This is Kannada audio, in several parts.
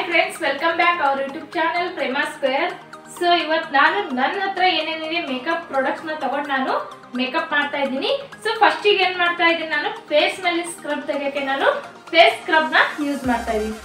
friends welcome back our YouTube channel Prema square so ಇವತ್ತು ನಾನು ನನ್ನ ಹತ್ರ ಏನೇನಿದೆ ಮೇಕಪ್ ಪ್ರಾಡಕ್ಟ್ಸ್ ನ ತಗೊಂಡು ನಾನು ಮೇಕಪ್ ಮಾಡ್ತಾ ಇದ್ದೀನಿ ಸೊ ಫಸ್ಟಿಗೆ ಏನ್ ಮಾಡ್ತಾ ಇದ್ದೀನಿ ನಾನು ಫೇಸ್ ಮೇಲೆ ಸ್ಕ್ರಬ್ ತೆಗೆಯಕ್ಕೆ ನಾನು ಫೇಸ್ ಸ್ಕ್ರಬ್ ನ ಯೂಸ್ ಮಾಡ್ತಾ ಇದ್ದೀನಿ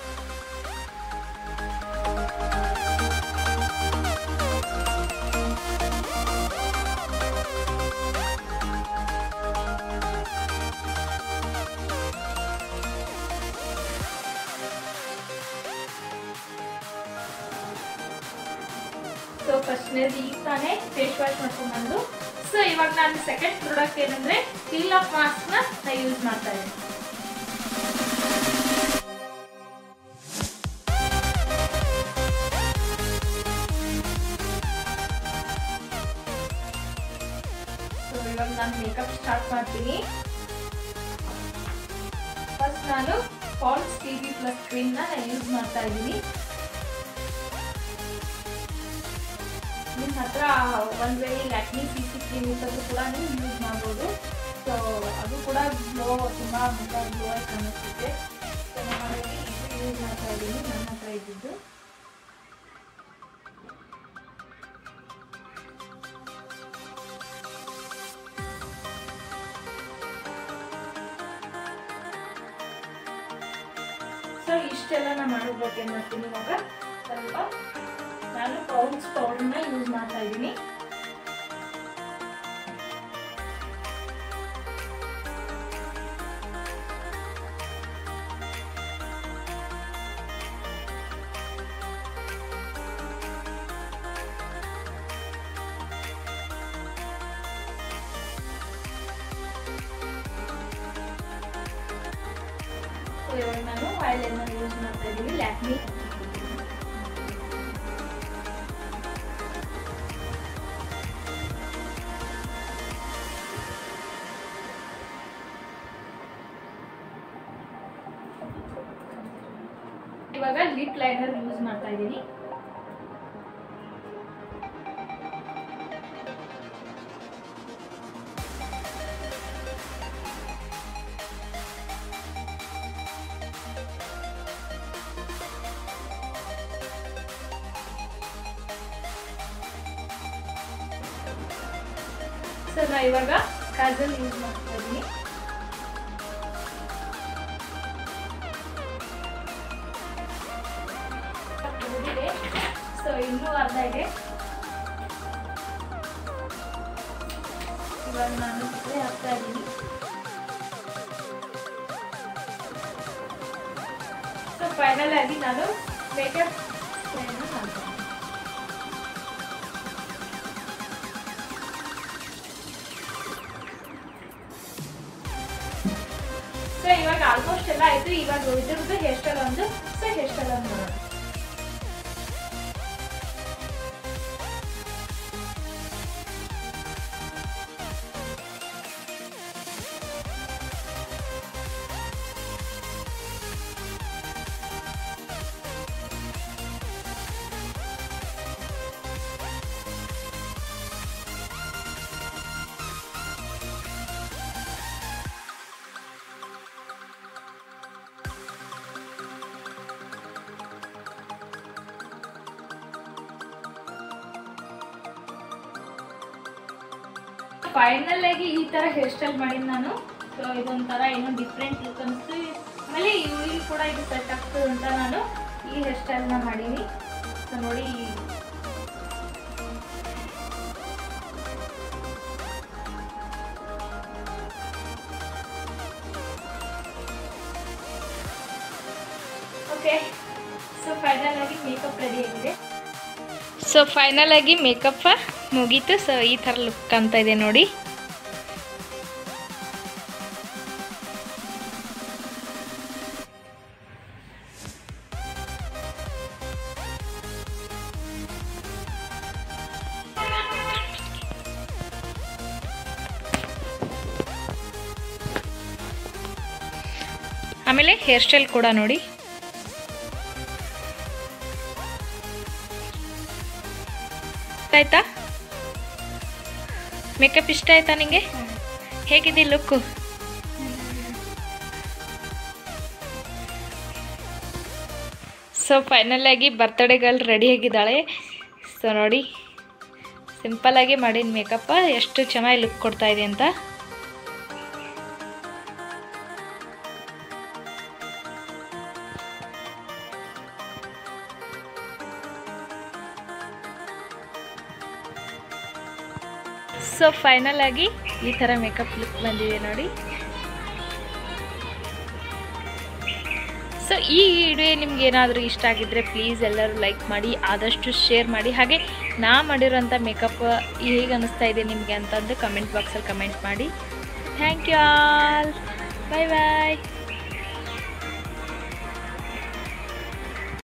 ಸೊ ಫಸ್ಟ್ನೇದು ಈಗ ತಾನೇ ಫೇಸ್ ವಾಶ್ ಮಾಡ್ಕೊಂಡ್ಬಂದು ಸೊ ಇವಾಗ ನಾನು ಸೆಕೆಂಡ್ ಪ್ರಾಡಕ್ಟ್ ಏನಂದ್ರೆ ಪೀಲ್ ಆಫ್ ಮಾಸ್ಕ್ ನ ಯೂಸ್ ಮಾಡ್ತಾ ಇದ್ದೀನಿ ಸೊ ಇವಾಗ ನಾನು ಮೇಕಪ್ ಸ್ಟಾರ್ಟ್ ಮಾಡ್ತೀನಿ ಫಸ್ಟ್ ನಾನು Pond's T V plus cream ನ ಯೂಸ್ ಮಾಡ್ತಾ ಇದ್ದೀನಿ ನಿಮ್ಮ ಹತ್ರ ಒಂದ್ ವೇಳೆ ಲ್ಯಾಕ್ಮಿ ಸಿ ಸಿ ಕ್ರೀಮ್ ಇತ್ತಂದ್ರೂ ಕೂಡ ನೀವು ಯೂಸ್ ಮಾಡ್ಬೋದು ಸೊ ಅದು ಕೂಡ ಗ್ಲೋ ತುಂಬ ಮುಖ ಗ್ಲೋ ಆಗಿ ಕಾಣಿಸುತ್ತೆ ಸೊ ನಾನು ಹಾಗಾಗಿ ಇದು ಯೂಸ್ ಮಾಡ್ತಾ ಇದ್ದೀನಿ ನನ್ನ ಹತ್ರ ಇದ್ದಿದ್ದು ಸೊ ಇಷ್ಟೆಲ್ಲ ನಾನು ಮಾಡೋದಕ್ಕೆ ಏನು ಮಾಡ್ತೀನಿ ಇವಾಗ ಸ್ವಲ್ಪ ನಾನು ಪೌಡ್ಸ್ ಪೌಡರ್ನ ಯೂಸ್ ಮಾಡ್ತಾ ಇದ್ದೀನಿ ಸೊ ಇವಾಗ ನಾನು ಆಯಿಲ್ ಯೂಸ್ ಮಾಡ್ತಾ ಇದ್ದೀನಿ ಲ್ಯಾಕ್ಮಿ ಇವಾಗ ಲಿಪ್ ಲೈನರ್ ಯೂಸ್ ಮಾಡ್ತಾ ಇದ್ದೀನಿ ಸೊ ನಾ ಇವಾಗ ಕಾಜಲ್ ಯೂಸ್ ಮಾಡ್ತಾ ಇದ್ದೀನಿ ಮುಗಿದಿದೆ ಸೊ ಇನ್ನೂ ಅರ್ಧ ಇದೆ ಇವಾಗ ನಾನು ಸ್ಪ್ರೇ ಹಾಕ್ತಾ ಇದ್ದೀನಿ ಸೊ ಫೈನಲ್ ಆಗಿ ನಾನು ಮೇಕಪ್ ಸ್ಪ್ರೇನ ಮಾಡ್ತೀನಿ ಸೊ ಇವಾಗ ಆಲ್ಮೋಸ್ಟ್ ಎಲ್ಲ ಆಯ್ತು ಇವಾಗ ಇದ್ರದ್ದು ಹೇರ್ ಸ್ಟೈಲ್ ಒಂದು ಸೊ ಹೇರ್ ಸ್ಟೈಲ್ ಒಂದು ನೋಡೋಣ ಫೈನಲ್ ಆಗಿ ಈ ತರ ಹೇರ್ ಸ್ಟೈಲ್ ಮಾಡಿದ್ ನಾನು ಸೊ ಇದೊಂಥರ ಏನೋ ಡಿಫ್ರೆಂಟ್ ಲುಕ್ ಅನಿಸ್ತು ಆಮೇಲೆ ಇವ್ರಿಗೆ ಕೂಡ ಇದು ಸೆಟ್ ಆಗ್ತದೆ ಅಂತ ನಾನು ಈ ಹೇರ್ ಸ್ಟೈಲ್ನ ಮಾಡೀನಿ ಸೊ ನೋಡಿ ಈ- ಓಕೆ ಸೊ ಫೈನಲ್ ಆಗಿ ಮೇಕಪ್ ರೆಡಿ ಆಗಿದೆ ಸೊ ಫೈನಲ್ ಆಗಿ ಮೇಕಪ್ ಮುಗೀತು ಸೊ ಈ ಥರ ಲುಕ್ ಅಂತ ಇದೆ ನೋಡಿ ಆಮೇಲೆ ಹೇರ್ ಸ್ಟೈಲ್ ಕೂಡ ನೋಡಿ ಆಯ್ತಾ ಮೇಕಪ್ ಇಷ್ಟ ಆಯ್ತಾ ನಿಂಗೆ ಹೇಗಿದೆ ಲುಕ್ಕು ಸೊ ಫೈನಲಾಗಿ ಬರ್ತ್ಡೇ ಗರ್ಲ್ ರೆಡಿಯಾಗಿದ್ದಾಳೆ ಸೊ ನೋಡಿ ಸಿಂಪಲ್ಲಾಗಿ ಮಾಡಿದ ಮೇಕಪ್ಪ ಎಷ್ಟು ಚೆನ್ನಾಗಿ ಲುಕ್ ಕೊಡ್ತಾ ಇದೆ ಅಂತ ಸೊ ಫೈನಲ್ ಆಗಿ ಈ ಥರ ಮೇಕಪ್ ಲುಕ್ ಬಂದಿದೆ ನೋಡಿ ಸೊ ಈ ವಿಡಿಯೋ ನಿಮ್ಗೆ ಏನಾದರೂ ಇಷ್ಟ ಆಗಿದ್ದರೆ ಪ್ಲೀಸ್ ಎಲ್ಲರೂ ಲೈಕ್ ಮಾಡಿ ಆದಷ್ಟು ಶೇರ್ ಮಾಡಿ ಹಾಗೆ ನಾ ಮಾಡಿರೋಂಥ ಮೇಕಪ್ ಹೇಗೆ ಅನ್ನಿಸ್ತಾ ಇದೆ ನಿಮಗೆ ಅಂತಂದು ಕಮೆಂಟ್ ಬಾಕ್ಸಲ್ಲಿ ಕಮೆಂಟ್ ಮಾಡಿ thank you all bye bye